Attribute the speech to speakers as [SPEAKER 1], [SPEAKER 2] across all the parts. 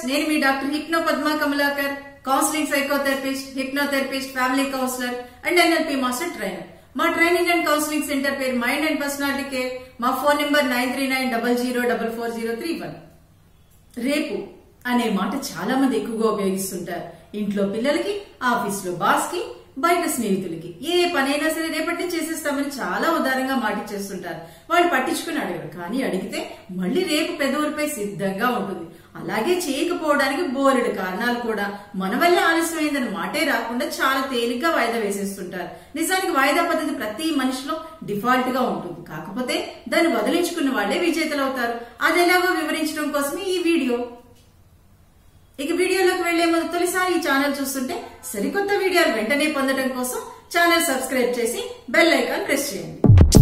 [SPEAKER 1] నేను మీ doctor hypno Padma Kamalakar counselling psychotherapist hypnotherapist family counsellor and NLP master trainer మా training and counselling centre పేరు mind and personality care మా phone number nine three nine double zero double four zero three one రేపు అనే మాట చాలా మంది ఎక్కువగా ఉపయోగిస్తుంటారు ఇంట్లో పిల్లలకి ఆఫీస్ లో బాస్ కి బయట స్నేహితులకి ఏ పనైనా సరే రేపటి నుంచి చేసేస్తామని చాలా ఉదారంగా మాటిచ్చేస్తుంటారు వాళ్ళు పట్టించుకుని అడగరు కానీ అడిగితే మళ్ళీ రేపు పెదవులపై సిద్ధంగా ఉంటుంది అలాగే చేయకపోవడానికి బోలెడు కారణాలు కూడా మన వల్ల ఆలస్యమైందని మాటే రాకుండా చాలా తేలిగ్గా వాయిదా వేసేస్తుంటారు నిజానికి వాయిదా పద్ధతి ప్రతి మనిషిలో డిఫాల్ట్ గా ఉంటుంది కాకపోతే దాన్ని వదిలించుకున్న వాళ్లే విజేతలవుతారు అది ఎలాగో వివరించడం కోసమే ఈ వీడియో ఇక వీడియోలోకి వెళ్లే ముందు తొలిసారి ఈ ఛానల్ చూస్తుంటే సరికొత్త వీడియోలు వెంటనే పొందడం కోసం ఛానల్ సబ్స్క్రైబ్ చేసి బెల్ ఐకాన్ ప్రెస్ చేయండి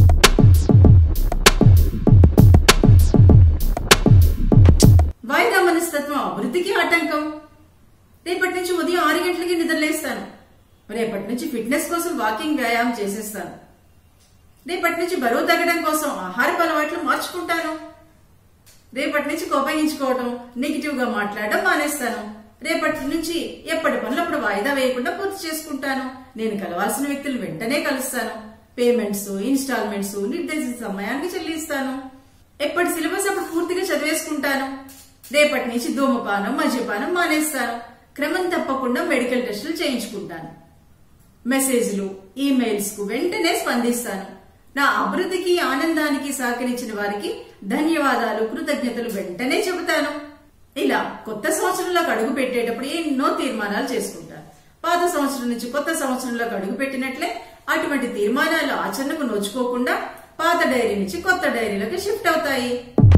[SPEAKER 1] వాయిదా మనస్తత్వం అభివృద్ధికి ఆటంకం రేపటి నుంచి ఉదయం ఆరు గంటలకి నిద్రలేస్తాను రేపటి నుంచి ఫిట్నెస్ కోసం వాకింగ్ వ్యాయామం చేసేస్తాను రేపటి నుంచి బరువు తగ్గడం కోసం ఆహారపు అలవాట్లు మార్చుకుంటాను రేపటి నుంచి కోపగించుకోవటం నెగిటివ్ గా మాట్లాడడం మానేస్తాను రేపటి నుంచి ఎప్పటి పనులప్పుడు వాయిదా వేయకుండా పూర్తి చేసుకుంటాను నేను కలవాల్సిన వ్యక్తులు వెంటనే కలుస్తాను పేమెంట్స్ ఇన్స్టాల్మెంట్స్ నిర్దేశిత సమయానికి చెల్లిస్తాను ఎప్పటి సిలబస్ అప్పుడు పూర్తిగా చదివేసుకుంటాను రేపటి నుంచి ధూమపానం మద్యపానం మానేస్తాను క్రమం తప్పకుండా మెడికల్ టెస్టులు చేయించుకుంటాను మెసేజ్లు ఈమెయిల్స్ కు వెంటనే స్పందిస్తాను నా అభివృద్ధికి ఆనందానికి సహకరించిన వారికి ధన్యవాదాలు కృతజ్ఞతలు వెంటనే చెబుతాను ఇలా కొత్త సంవత్సరంలోకి అడుగు పెట్టేటప్పుడు ఎన్నో తీర్మానాలు చేసుకుంటాను పాత సంవత్సరం నుంచి కొత్త సంవత్సరంలోకి అడుగు పెట్టినట్లే అటువంటి తీర్మానాలు ఆచరణకు నోచుకోకుండా పాత డైరీ నుంచి కొత్త డైరీలోకి షిఫ్ట్ అవుతాయి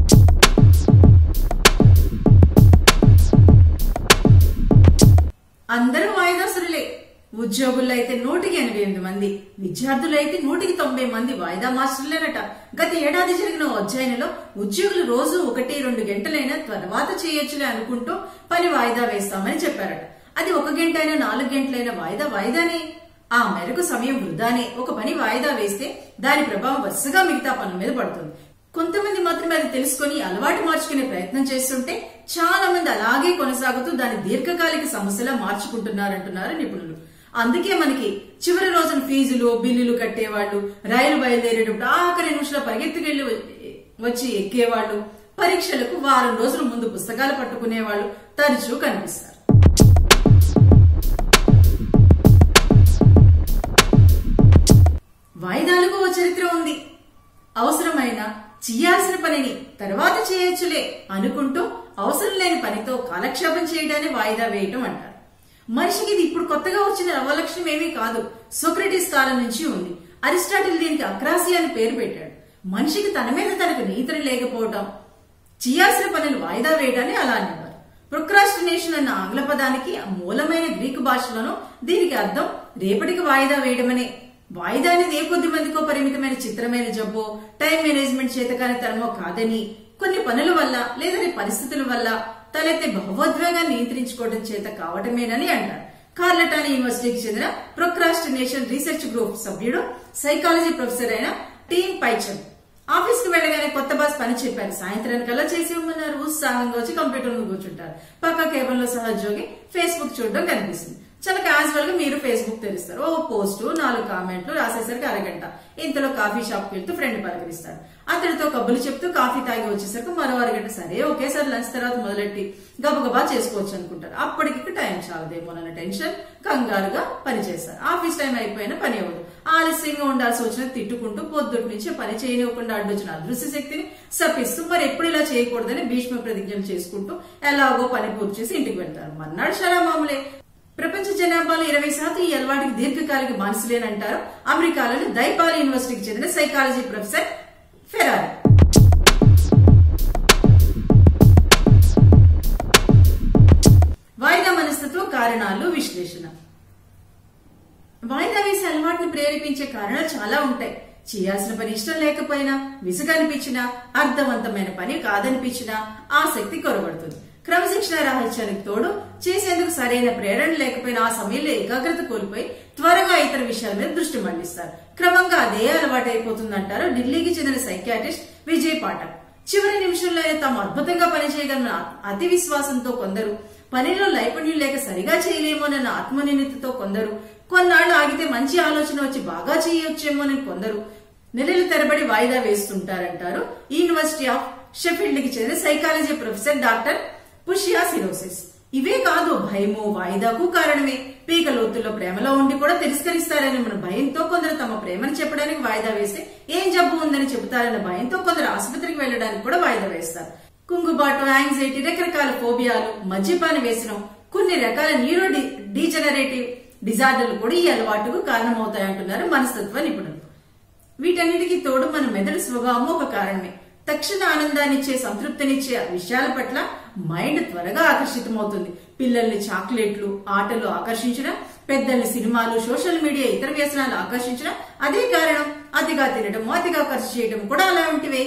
[SPEAKER 1] అందరూ వాయిదాసురులే ఉద్యోగుల్లో అయితే నూటికి ఎనభై ఎనిమిది మంది విద్యార్థులు అయితే నూటికి తొంభై మంది వాయిదా మాస్టర్లేనట గత ఏడాది జరిగిన ఓ అధ్యయనంలో ఉద్యోగులు రోజు ఒకటి రెండు గంటలైనా తర్వాత చేయొచ్చులే అనుకుంటూ పని వాయిదా వేస్తామని చెప్పారట అది ఒక గంట అయినా నాలుగు గంటలైనా వాయిదా వాయిదానే ఆ మేరకు సమయం వృధానే ఒక పని వాయిదా వేస్తే దాని ప్రభావం వరుసగా మిగతా పనుల మీద పడుతుంది కొంతమంది మాత్రమే అది తెలుసుకుని అలవాటు మార్చుకునే ప్రయత్నం చేస్తుంటే చాలా మంది అలాగే కొనసాగుతూ దాని దీర్ఘకాలిక సమస్యలా మార్చుకుంటున్నారంటున్నారు నిపుణులు అందుకే మనకి చివరి రోజున ఫీజులు బిల్లులు కట్టేవాళ్ళు రైలు బయలుదేరేటప్పుడు ఆఖరి నిమిషంలో పరిగెత్తుకెళ్లి వచ్చి ఎక్కేవాళ్ళు పరీక్షలకు వారం రోజుల ముందు పుస్తకాలు పట్టుకునేవాళ్ళు తరచూ కనిపిస్తారు వాయిదాలకు ఓ చరిత్ర ఉంది అవసరమైన చేయాల్సిన పనిని తర్వాత చేయొచ్చులే అనుకుంటూ అవసరం లేని పనితో కాలక్షేపం చేయడాన్ని వాయిదా వేయటం అంటారు మనిషికి ఇది ఇప్పుడు కొత్తగా వచ్చిన అవలక్షణం ఏమీ కాదు సోక్రటీస్ కాలం నుంచి ఉంది అరిస్టాటిల్ దీనికి అక్రాసి అని పేరు పెట్టాడు మనిషికి తన మీద తనకు నియంత్రణ లేకపోవటం చేయాల్సిన పనులు వాయిదా వేయడాన్ని అలా అనేవారు ప్రొక్రాస్టినేషన్ అన్న ఆంగ్ల పదానికి మూలమైన గ్రీకు భాషలోనూ దీనికి అర్థం రేపటికి వాయిదా వేయడమనే వాయిదా అనేది ఏ కొద్ది మందికో పరిమితమైన చిత్రమైన జబ్బో టైం మేనేజ్మెంట్ చేతకాని తరమో కాదని కొన్ని పనుల వల్ల లేదని పరిస్థితుల వల్ల తలెత్తే భావోద్వేగాన్ని నియంత్రించుకోవడం చేత కావటమేనని అంటారు కార్లటాన్ యూనివర్సిటీకి చెందిన ప్రొక్రాస్టినేషన్ రీసెర్చ్ గ్రూప్ సభ్యుడు సైకాలజీ ప్రొఫెసర్ అయిన టీమ్ పైచన్ ఆఫీస్ కి వెళ్ళగానే కొత్త బాస్ పని చెప్పారు సాయంత్రానికల్లా చేసి ఇవ్వమన్నారు ఉత్సాహంగా వచ్చి కంప్యూటర్ ముందు కూర్చుంటారు పక్క కేబుల్ లో సహోద్యోగి ఫేస్బుక్ చూడడం కనిపిస్తుంది చాలా క్యాజువల్ గా మీరు ఫేస్బుక్ తెరుస్తారు ఓ పోస్ట్ నాలుగు కామెంట్లు రాసేసరికి అరగంట ఇంతలో కాఫీ షాప్ కి వెళ్తూ ఫ్రెండ్ పలకరిస్తాడు అతడితో కబుర్లు చెప్తూ కాఫీ తాగి వచ్చేసరికి మరో అరగంట సరే ఒకేసారి లంచ్ తర్వాత మొదలెట్టి గబగబా చేసుకోవచ్చు అనుకుంటారు అప్పటికి టైం చాలదేమోనన్న టెన్షన్ కంగారుగా పని చేస్తారు ఆఫీస్ టైం అయిపోయినా పని అవ్వదు ఆలస్యంగా ఉండాల్సి వచ్చిన తిట్టుకుంటూ పొద్దుటి నుంచి పని చేయనివ్వకుండా అడ్డొచ్చిన అదృశ్య శక్తిని సపిస్తూ మరి ఎప్పుడు ఇలా చేయకూడదని భీష్మ ప్రతిజ్ఞలు చేసుకుంటూ ఎలాగో పని పూర్తి చేసి ఇంటికి వెళ్తారు మర్నాడు చాలా మామూలే ప్రపంచ జనాభాలో ఇరవై శాతం ఈ అలవాటుకి దీర్ఘకాలిక బానిసలేనంటారు అమెరికాలోని దైపాల్ యూనివర్సిటీకి చెందిన సైకాలజీ ప్రొఫెసర్ ఫెరారి వాయిదా మనస్తత్వం కారణాలు విశ్లేషణ వాయిదా వేసే అలవాటును ప్రేరేపించే కారణాలు చాలా ఉంటాయి చేయాల్సిన పని ఇష్టం లేకపోయినా విసుగనిపించినా అర్థవంతమైన పని కాదనిపించినా ఆసక్తి కొరబడుతుంది క్రమశిక్షణ రహస్యానికి తోడు చేసేందుకు సరైన ప్రేరణ లేకపోయినా ఆ సమయంలో ఏకాగ్రత కోల్పోయి త్వరగా ఇతర విషయాల మీద దృష్టి మళ్లిస్తారు క్రమంగా అదే అలవాటు అయిపోతుందంటారు ఢిల్లీకి చెందిన సైకాటిస్ట్ విజయ్ పాఠక్ చివరి నిమిషంలో తాము అద్భుతంగా పనిచేయగలన అతి విశ్వాసంతో కొందరు పనిలో నైపుణ్యం లేక సరిగా చేయలేమోనన్న ఆత్మనిర్ణితతో కొందరు కొన్నాళ్ళు ఆగితే మంచి ఆలోచన వచ్చి బాగా చేయొచ్చేమోనని కొందరు నెలల తరబడి వాయిదా వేస్తుంటారంటారు ఈ యూనివర్సిటీ ఆఫ్ షెఫీల్డ్ కి చెందిన psychology professor doctor Fuschia Sirois ఇవే కాదు భయము వాయిదాకు కారణమే పీక లోతుల్లో ప్రేమలో ఉండి కూడా తిరస్కరిస్తారని మన భయంతో కొందరు తమ ప్రేమను చెప్పడానికి వాయిదా వేస్తే ఏం జబ్బు ఉందని చెబుతారన్న భయంతో కొందరు ఆసుపత్రికి వెళ్ళడానికి కూడా వాయిదా వేస్తారు కుంగుబాటు యాంగ్జైటీ రకరకాల ఫోబియాలు మద్యపాన వ్యసనం కొన్ని రకాల న్యూరో డీజనరేటివ్ డిజార్డర్లు కూడా ఈ అలవాటుకు కారణమవుతాయంటున్నారు మనస్తత్వ నిపుణులు వీటన్నిటికీ తోడు మన మెదడు స్వభావం ఒక కారణమే తక్షణ ఆనందాన్నిచ్చే సంతృప్తినిచ్చే విషయాల పట్ల మైండ్ త్వరగా ఆకర్షితమవుతుంది పిల్లల్ని చాక్లెట్లు ఆటలు ఆకర్షించడం పెద్దల్ని సినిమాలు సోషల్ మీడియా ఇతర వ్యసనాలు ఆకర్షించడం అదే కారణం అతిగా తినడం అతిగా ఖర్చు చేయడం కూడా అలాంటివే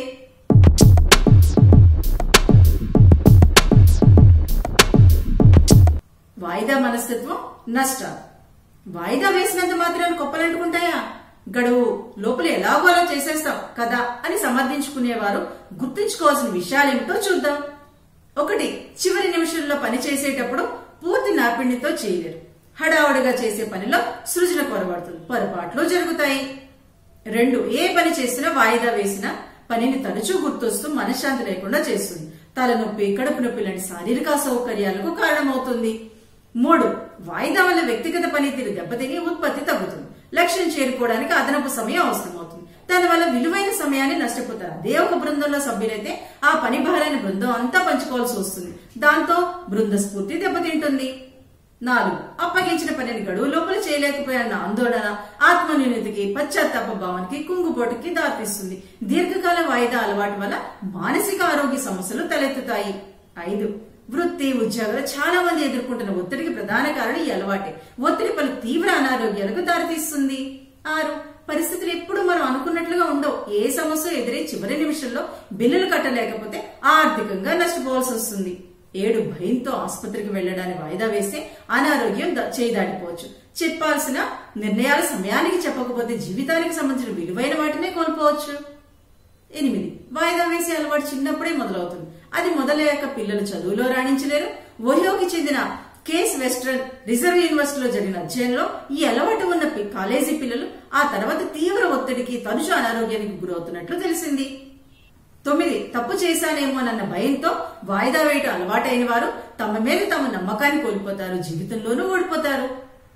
[SPEAKER 1] వాయిదా మనస్తత్వం నష్టాలు వాయిదా వేసినంత మాత్రాన్ని కొప్పలంటుకుంటాయా గడువు లోపల ఎలాగో అలా చేసేస్తాం కదా అని సమర్థించుకునేవారు గుర్తుంచుకోవాల్సిన విషయాలేమిటో చూద్దాం ఒకటి చివరి నిమిషంలో పని చేసేటప్పుడు పూర్తి నాపిణ్యతో చేయలేరు హడావుడిగా చేసే పనిలో సృజన కొరబడుతుంది పొరపాట్లు జరుగుతాయి రెండు ఏ పని చేసినా వాయిదా వేసినా పనిని తరచూ గుర్తొస్తూ మనశ్శాంతి లేకుండా చేస్తుంది తలనొప్పి కడుపు నొప్పి లాంటి శారీరక సౌకర్యాలకు కారణమవుతుంది మూడు వాయిదా వల్ల వ్యక్తిగత పనితీరు దెబ్బతిని ఉత్పత్తి తగ్గుతుంది లక్ష్యం చేరుకోవడానికి అదనపు సమయం అవసరమవుతుంది దానివల్ల విలువైన సమయాన్ని నష్టపోతారు అదే ఒక బృందంలో సభ్యులైతే ఆ పని భారాన్ని బృందం అంతా పంచుకోవాల్సి వస్తుంది దాంతో బృంద స్ఫూర్తి దెబ్బతింటుంది నాలుగు అప్పగించిన పనిని గడువు లోపల చేయలేకపోయాన్న ఆందోళన ఆత్మన్యూనతకి పశ్చాత్తాప భావానికి కుంగుపోటుకి దారితీస్తుంది దీర్ఘకాల వాయిదా అలవాటు వల్ల మానసిక ఆరోగ్య సమస్యలు తలెత్తుతాయి ఐదు వృత్తి ఉద్యోగాలు చాలా మంది ఎదుర్కొంటున్న ఒత్తిడికి ప్రధాన కారణం ఈ అలవాటే ఒత్తిడి పలు తీవ్ర అనారోగ్యాలకు దారితీస్తుంది ఆరు పరిస్థితులు ఎప్పుడు మనం అనుకున్నట్లుగా ఉండవు ఏ సమస్య ఎదురే చివరి నిమిషంలో బిల్లులు కట్టలేకపోతే ఆర్థికంగా నష్టపోవాల్సి వస్తుంది ఏడు భయంతో ఆసుపత్రికి వెళ్లడానికి వాయిదా వేస్తే అనారోగ్యం ద- చేయి దాటిపోవచ్చు చెప్పాల్సిన నిర్ణయాల సమయానికి చెప్పకపోతే జీవితానికి సంబంధించిన విలువైన వాటినే కోల్పోవచ్చు ఎనిమిది వాయిదా వేసే అలవాటు చిన్నప్పుడే మొదలవుతుంది అది మొదలయ్యాక పిల్లలు చదువులో రాణించలేరు ఓహియోకి చెందిన కేస్ వెస్ట్రన్ రిజర్వ్ యూనివర్సిటీలో జరిగిన అధ్యయనంలో ఈ అలవాటు ఉన్న పి- కాలేజీ పిల్లలు ఆ తర్వాత తీవ్ర ఒత్తిడికి తరచు అనారోగ్యానికి గురవుతున్నట్లు తెలిసింది తొమ్మిది తప్పు చేశానేమోనన్న భయంతో వాయిదా వేయటం అలవాటైన వారు తమ మీద తమ నమ్మకాన్ని కోల్పోతారు జీవితంలోనూ ఓడిపోతారు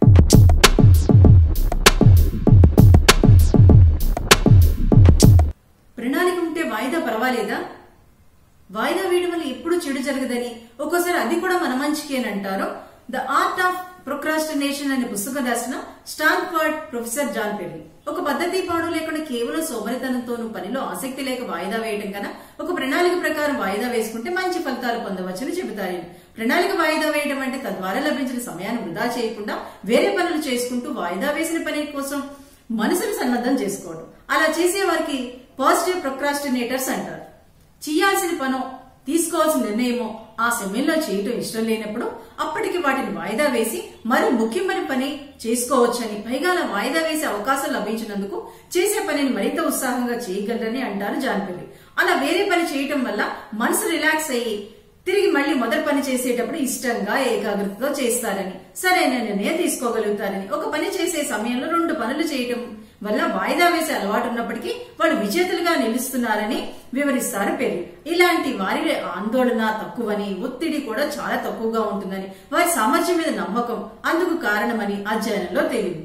[SPEAKER 1] ప్రణాళిక ఉంటే వాయిదా పర్వాలేదా వాయిదా వేయడం వల్ల ఎప్పుడు చెడు జరగదని ఒక్కోసారి అది కూడా మన మంచికి అని అంటారు ద ఆర్ట్ ఆఫ్ ప్రొక్రాస్టినేషన్ అనే పుస్తకం రాసిన స్టాన్ఫర్డ్ ప్రొఫెసర్ జాన్ పెర్రీ ఒక పద్ధతి పాడు లేకుండా కేవలం సోమరితనంతోనూ పనిలో ఆసక్తి లేక వాయిదా వేయడం కన్నా ఒక ప్రణాళిక ప్రకారం వాయిదా వేసుకుంటే మంచి ఫలితాలు పొందవచ్చని చెబుతాయి ప్రణాళిక వాయిదా వేయడం అంటే తద్వారా లభించిన సమయాన్ని వృధా చేయకుండా వేరే పనులు చేసుకుంటూ వాయిదా వేసిన పని కోసం మనసును సన్నద్ధం చేసుకోవడం అలా చేసే వారికి పాజిటివ్ ప్రొక్రాస్టినేటర్స్ అంటారు చేయాల్సిన పనో తీసుకోవాల్సిన నిర్ణయమో ఆ సమయంలో చేయటం ఇష్టం లేనప్పుడు అప్పటికి వాటిని వాయిదా వేసి మరో ముఖ్యమైన పని చేసుకోవచ్చని పైగా అలా వాయిదా వేసే అవకాశం లభించినందుకు చేసే పనిని మరింత ఉత్సాహంగా చేయగలరని అంటారు జాన్పల్లి అలా వేరే పని చేయటం వల్ల మనసు రిలాక్స్ అయ్యి తిరిగి మళ్ళీ మొదటి పని చేసేటప్పుడు ఇష్టంగా ఏకాగ్రతతో చేస్తారని సరైన నిర్ణయం తీసుకోగలుగుతారని ఒక పని చేసే సమయంలో రెండు పనులు చేయటం వల్ల వాయిదా వేసే అలవాటు ఉన్నప్పటికీ వాళ్ళు విజేతలుగా నిలుస్తున్నారని వివరిస్తారు పెరి ఇలాంటి వారి ఆందోళన తక్కువని ఒత్తిడి కూడా చాలా తక్కువగా ఉంటుందని వారి సామర్థ్యం మీద నమ్మకం అందుకు కారణమని అధ్యయనంలో తేలింది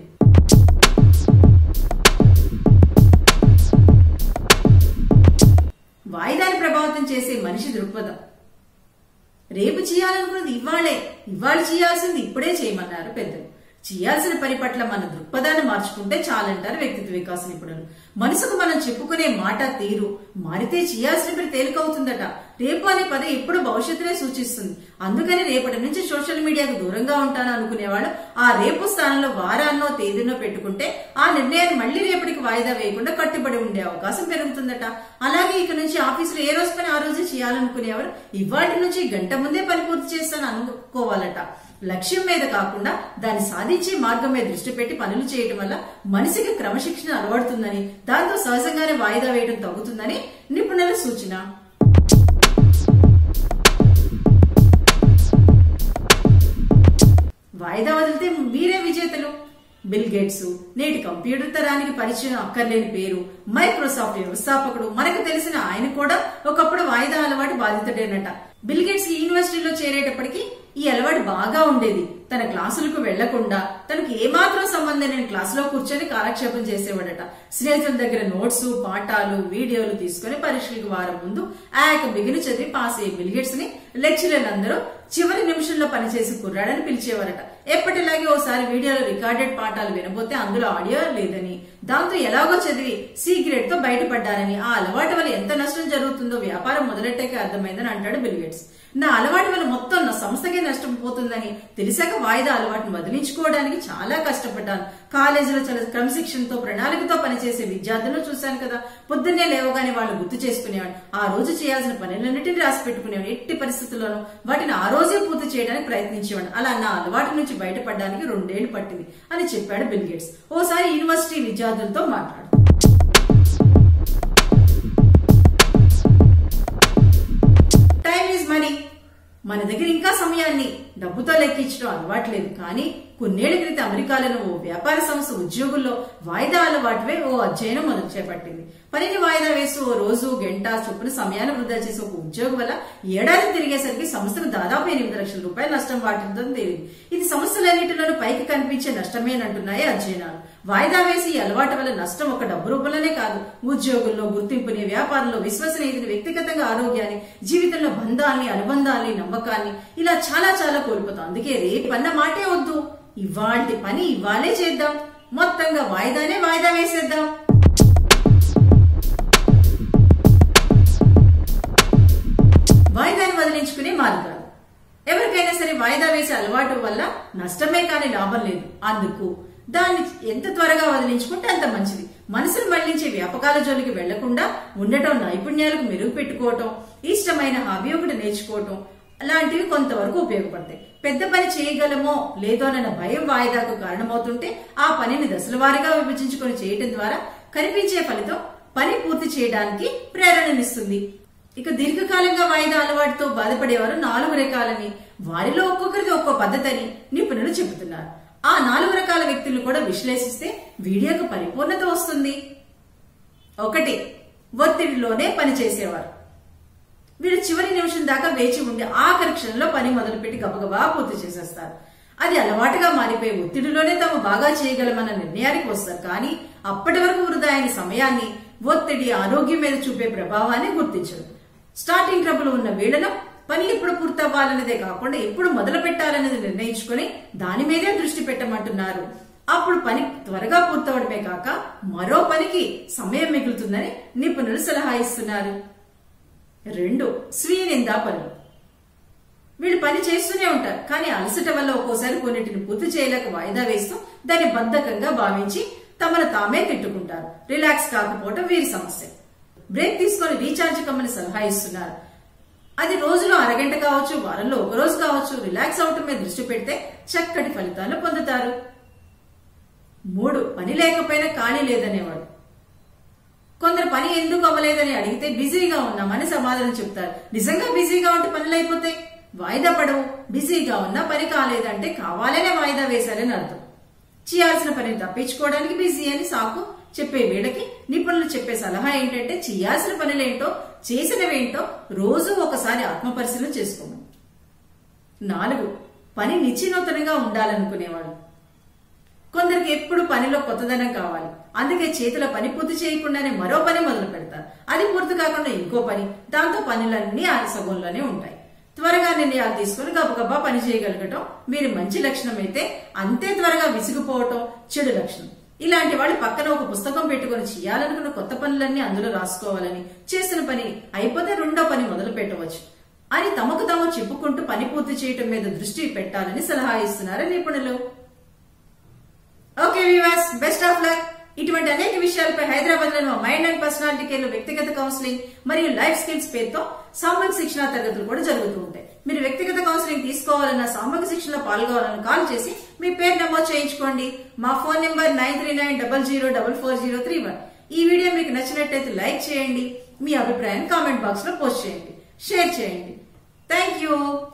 [SPEAKER 1] వాయిదాన్ని ప్రభావితం చేసే మనిషి దృక్పథం రేపు చేయాలనుకున్నది ఇవాళే ఇవాళ చేయాల్సింది ఇప్పుడే చేయమన్నారు పెద్దలు చేయాల్సిన పని పట్ల మన దృక్పథాన్ని మార్చుకుంటే చాలంటారు వ్యక్తిత్వ వికాస నిపుణులు మనసుకు మనం చెప్పుకునే మాట తీరు మారితే చేయాల్సిన పని తేలికవుతుందట రేపు అనే పదం ఎప్పుడు భవిష్యత్తునే సూచిస్తుంది అందుకని రేపటి నుంచి సోషల్ మీడియాకు దూరంగా ఉంటాను అనుకునేవాడు ఆ రేపు స్థానంలో వారాన్నో తేదీనో పెట్టుకుంటే ఆ నిర్ణయాన్ని మళ్లీ రేపటికి వాయిదా వేయకుండా కట్టుబడి ఉండే అవకాశం పెరుగుతుందట అలాగే ఇక నుంచి ఆఫీసులో ఏ రోజు పని ఆ రోజే చేయాలనుకునేవారు ఇవాటి నుంచి గంట ముందే పని పూర్తి చేస్తాను అనుకోవాలట లక్ష్యం మీద కాకుండా దాన్ని సాధించే మార్గం మీద దృష్టి పెట్టి పనులు చేయటం వల్ల మనిషికి క్రమశిక్షణ అలవడుతుందని దాంతో సహజంగానే వాయిదా వేయడం తగ్గుతుందని నిపుణుల సూచన గేట్స్ నేటి కంప్యూటర్ తరానికి పరిచయం అక్కర్లేని పేరు మైక్రోసాఫ్ట్ వ్యవస్థాపకుడు మనకు తెలిసిన ఆయన కూడా ఒకప్పుడు వాయిదా అలవాటు బాధితుడేనట బిల్ గేట్స్ ఈ యూనివర్సిటీలో చేరేటప్పటికి ఈ అలవాటు బాగా ఉండేది తన క్లాసులకు వెళ్లకుండా తనకు ఏమాత్రం సంబంధం లేని క్లాసులో కూర్చొని కాలక్షేపం చేసేవాడట స్నేహితుల దగ్గర నోట్స్ పాఠాలు వీడియోలు తీసుకుని పరీక్షలకు వారం ముందు ఆ యొక్క బిగిన చదివి పాస్ అయ్యే బిల్గేట్స్ ని లెక్చరర్లందరూ చివరి నిమిషంలో పనిచేసి కుర్రాడని పిలిచేవారట ఎప్పటిలాగే ఓసారి వీడియోలో రికార్డెడ్ పాఠాలు వినబోతే అందులో ఆడియో లేదని దాంతో ఎలాగో చదివి సీక్రెట్ తో బయటపడ్డారని ఆ అలవాటు వల్ల ఎంత నష్టం జరుగుతుందో వ్యాపారం మొదలెట్టాకే అర్థమైందని అంటాడు బిల్గేట్స్ నా అలవాటు వల్ల మొత్తం నా సంస్థకే నష్టం పోతుందని తెలిసాక వాయిదా అలవాటును వదిలించుకోవడానికి చాలా కష్టపడ్డాను కాలేజీలో చాలా క్రమశిక్షణతో ప్రణాళికతో పనిచేసే విద్యార్థులను చూశాను కదా పొద్దున్నే లేవగానే వాళ్ళు గుర్తు చేసుకునేవాడు ఆ రోజు చేయాల్సిన పనులన్నిటిని రాసి పెట్టుకునేవాడు ఎట్టి పరిస్థితుల్లోనూ వాటిని ఆ రోజే పూర్తి చేయడానికి ప్రయత్నించేవాడు అలా నా అలవాటు నుంచి బయటపడడానికి రెండేళ్లు పట్టింది అని చెప్పాడు బిల్ గేట్స్ ఓసారి యూనివర్సిటీ విద్యార్థులతో మాట్లాడు టైం ఈజ్ మనీ మన దగ్గర ఇంకా సమయాన్ని డబ్బుతో లెక్కించడం అలవాట్లేదు కానీ కొన్నేళ్ల క్రితం అమెరికాలోని ఓ వ్యాపార సంస్థ ఉద్యోగుల్లో వాయిదా అలవాటువే ఓ అధ్యయనం మొదలు చేపట్టింది పనిని వాయిదా వేసి ఓ రోజు గంట చొప్పున సమయాన్ని వృధా చేసే ఒక ఉద్యోగం వల్ల ఏడాది తిరిగేసరికి సంస్థకు దాదాపు ఎనిమిది లక్షల రూపాయల నష్టం వాటిందని తేలింది ఇది సంస్థలన్నింటిలోనూ పైకి కనిపించే నష్టమేనంటున్నాయి అధ్యయనాలు వాయిదా వేసి ఈ అలవాటు వల్ల నష్టం ఒక డబ్బు రూపంలోనే కాదు ఉద్యోగుల్లో గుర్తింపుని వ్యాపారంలో విశ్వసనీయతని వ్యక్తిగతంగా ఆరోగ్యాన్ని జీవితంలో బంధాల్ని అనుబంధాల్ని నమ్మకాన్ని ఇలా చాలా చాలా కోల్పోతాం అందుకే రేపన్న మాటే వద్దు ఇవాల్టి పని ఇవాళే చేద్దాం మొత్తంగా వాయిదానే వాయిదా వేసేద్దాం వాయిదాని వదిలించుకునే మార్గాలు ఎవరికైనా సరే వాయిదా వేసే అలవాటు వల్ల నష్టమే కానీ లాభం లేదు అందుకు దాన్ని ఎంత త్వరగా వదిలించుకుంటే అంత మంచిది మనసును మళ్లించే వ్యాపకాల జోలికి వెళ్లకుండా ఉండటం నైపుణ్యాలకు మెరుగు పెట్టుకోవటం ఇష్టమైన హాబీ ఒకటి నేర్చుకోవటం అలాంటివి కొంతవరకు ఉపయోగపడతాయి పెద్ద పని చేయగలమో లేదోనన్న భయం వాయిదాకు కారణమవుతుంటే ఆ పనిని దశల వారీగా విభజించుకొని చేయటం ద్వారా కనిపించే ఫలితం పని పూర్తి చేయడానికి ప్రేరణనిస్తుంది ఇక దీర్ఘకాలంగా వాయిదా అలవాటుతో బాధపడేవారు నాలుగు రకాలని వారిలో ఒక్కొక్కరిది ఒక్కో పద్ధతి అని నిపుణులు చెబుతున్నారు ఆ నాలుగు రకాల వ్యక్తులను కూడా విశ్లేషిస్తే వీడియోకు పరిపూర్ణత వస్తుంది ఒకటి ఒత్తిడిలోనే పనిచేసేవారు వీళ్ళు చివరి నిమిషం దాకా వేచి ఉండి ఆఖరి క్షణంలో పని మొదలుపెట్టి గబగబా పూర్తి చేసేస్తారు అది అలవాటుగా మారిపోయి ఒత్తిడిలోనే తాము బాగా చేయగలమన్న నిర్ణయానికి వస్తారు కానీ అప్పటి వరకు వృధా అయిన సమయాన్ని ఒత్తిడి ఆరోగ్యం మీద చూపే ప్రభావాన్ని గుర్తించరు స్టార్టింగ్ ట్రబుల్ ఉన్న వీళ్ళలో పని ఎప్పుడు పూర్తవ్వాలనేదే కాకుండా ఎప్పుడు మొదలు పెట్టాలనేది నిర్ణయించుకొని దాని మీదే దృష్టి పెట్టమంటున్నారు అప్పుడు పని త్వరగా పూర్తవడమే కాక మరో పనికి సమయం మిగులుతుందని నిపుణులు సలహా ఇస్తున్నారు రెండు స్వీయ నిందా పనులు వీళ్ళు పని చేస్తూనే ఉంటారు కానీ అలసట వల్ల ఒక్కోసారి కొన్నిటిని పూర్తి చేయలేక వాయిదా వేస్తూ దాన్ని బద్ధకంగా భావించి తమను తామే తిట్టుకుంటారు రిలాక్స్ కాకపోవటం వీరి సమస్య బ్రేక్ తీసుకొని రీఛార్జ్ కమ్మని సలహా ఇస్తున్నారు అది రోజులో అరగంట కావచ్చు వారంలో ఒక రోజు కావచ్చు రిలాక్స్ అవటం మీద దృష్టి పెడితే చక్కటి ఫలితాలు పొందుతారు మూడు పని లేకపోయినా ఖాళీ లేదనేవాడు కొందరు పని ఎందుకు అవ్వలేదని అడిగితే బిజీగా ఉన్నామని సమాధానం చెప్తారు నిజంగా బిజీగా ఉంటే పనులు అయిపోతాయి వాయిదా పడవు బిజీగా ఉన్నా పని కాలేదంటే కావాలనే వాయిదా వేశారని అర్థం చేయాల్సిన పనిని తప్పించుకోవడానికి బిజీ అని సాకు చెప్పే వీళ్ళకి నిపుణులు చెప్పే సలహా ఏంటంటే చేయాల్సిన పనులేంటో చేసినవేంటో రోజు ఒకసారి ఆత్మపరిశీలన చేసుకోమని నాలుగు పని నిశ్చినూతనంగా ఉండాలనుకునేవాడు కొందరికి ఎప్పుడు పనిలో కొత్తదనం కావాలి అందుకే చేతిలో పని పూర్తి చేయకుండానే మరో పని మొదలు పెడతారు అది పూర్తి కాకుండా ఇంకో పని దాంతో పనులన్నీ ఆ సగంలోనే ఉంటాయి త్వరగా నిర్ణయాలు తీసుకుని గబగబా పని చేయగలగటం మీరు మంచి లక్షణం అయితే అంతే త్వరగా విసిగిపోవటం చెడు లక్షణం ఇలాంటి వాళ్ళు పక్కన ఒక పుస్తకం పెట్టుకుని చేయాలనుకున్న కొత్త పనులన్నీ అందులో రాసుకోవాలని చేసిన పని అయిపోతే రెండో పని మొదలు పెట్టవచ్చు అని తమకు తాము చెప్పుకుంటూ పని పూర్తి చేయటం మీద దృష్టి పెట్టాలని సలహా ఇస్తున్నారు నిపుణులు okay viewers best of luck ఇటువంటి అనేక విషయాలపై హైదరాబాద్ లో మైండ్ అండ్ పర్సనాలిటీ కేర్ లో వ్యక్తిగత కౌన్సిలింగ్ మరియు లైఫ్ స్కిల్స్ పేరుతో సామూహిక శిక్షణ తరగతులు కూడా జరుగుతూ ఉంటాయి మీరు వ్యక్తిగత కౌన్సిలింగ్ తీసుకోవాలన్నా సామూహిక శిక్షణలో పాల్గొవాలని కాల్ చేసి మీ పేరు నమోదు చేయించుకోండి మా phone number nine three nine double zero double four zero three one ఈ వీడియో మీకు నచ్చినట్టయితే లైక్ చేయండి మీ అభిప్రాయాన్ని కామెంట్ బాక్స్ లో పోస్ట్ చేయండి షేర్ చేయండి థ్యాంక్ యూ